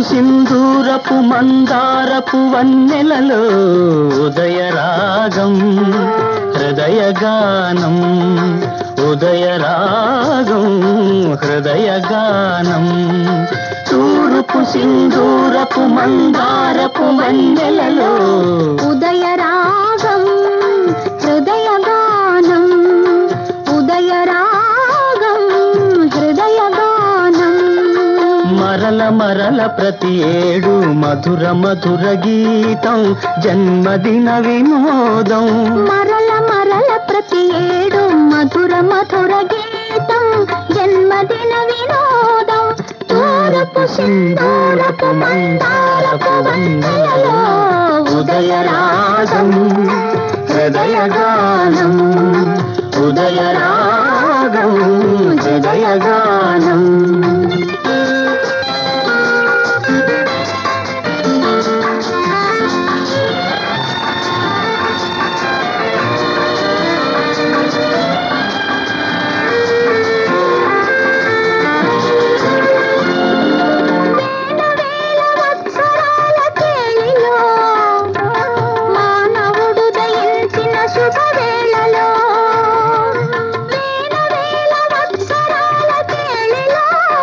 సింధూరపు మందారపు వన్నెలలో ఉదయరాగం హృదయగానం ఉదయరాగం హృదయగానం తూర్పు సింధూరపు మందారపు వన్నెలలో ఉదయ రాగం హృదయ గానం ఉదయ రాగం హృదయ గానం మరల మరల ప్రతి ఏడు మధుర మధుర గీతం జన్మదిన వినోదం మరల మరల ప్రతి ఏడు మధుర మధుర గీతం జన్మదిన వినోదం తూరపు సింధూరపు మందారపు వందలలో ఉదయరాగం హృదయగానం ఉదయరాగం హృదయగానం వత్సరాల కేళిలో మానవుడు దయించిన శుభవేళలో వేల వత్సరాల కేళిలో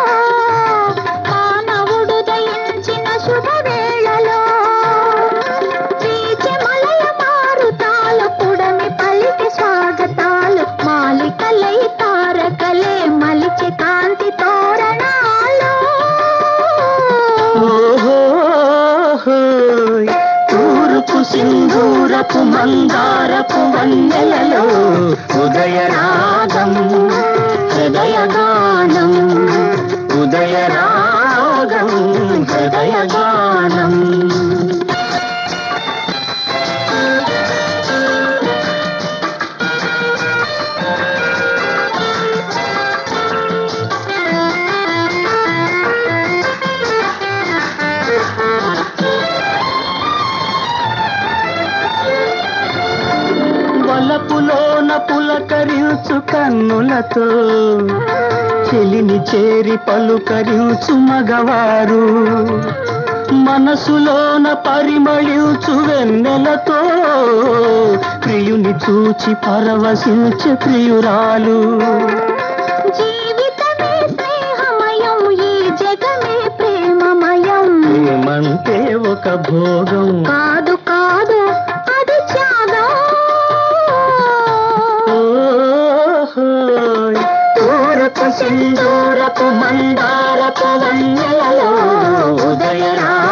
మానవుడు దయించిన శుభవేళలో వీచె మలయ మారుతాలు పుడమి పలికి స్వాగతాలు మాలికలై తారకలే మలిచి కాంతి తోరణాలు ఓహోహోయ్. తూర్పు సింధూరపు మందారపు వన్నెలలో ఉదయరాగం హృదయగానం ఉదయరాగం హృదయగానం వలపులోన పులకరించు కన్నులతో చెలిని చేరి పలుకరించు మగవారు మనసులోన పరిమళించు వెన్నెలతో ప్రియుని చూచి పరవశించే ప్రియురాలు జీవితమే స్నేహమయం ఈ జగమే ప్రేమమయం ఏమంటే ఒక భోగం కాదు కాదు అది త్యాగం ఓహోయ్. తూర్పు సింధూరపు మందారపు వన్నెలలో ఉదయరా